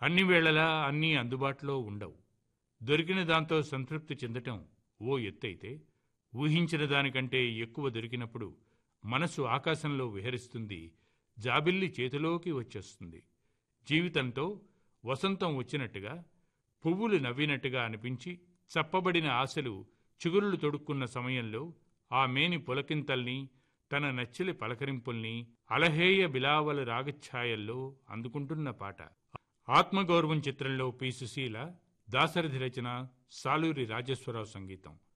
అన్ని వేళలా అన్నీ అందుబాటులో ఉండవు దొరికిన దాంతో సంతృప్తి చెందటం ఓ ఎత్తైతే ఊహించిన దానికంటే ఎక్కువ దొరికినప్పుడు మనసు ఆకాశంలో విహరిస్తుంది జాబిల్లి చేతిలోకి వచ్చేస్తుంది జీవితంతో వసంతం వచ్చినట్టుగా పువ్వులు నవ్వినట్టుగా అనిపించి చప్పబడిన ఆశలు చిగురులు తొడుక్కున్న సమయంలో ఆ మేని పులకింతల్ని తన నచ్చిలి పలకరింపుల్ని అలహేయ బిలావల రాగఛాయల్లో అందుకుంటున్న పాట ఆత్మగౌరవం చిత్రంలో పి సుశీల దాశరథి రచన సాలూరి రాజేశ్వరరావు సంగీతం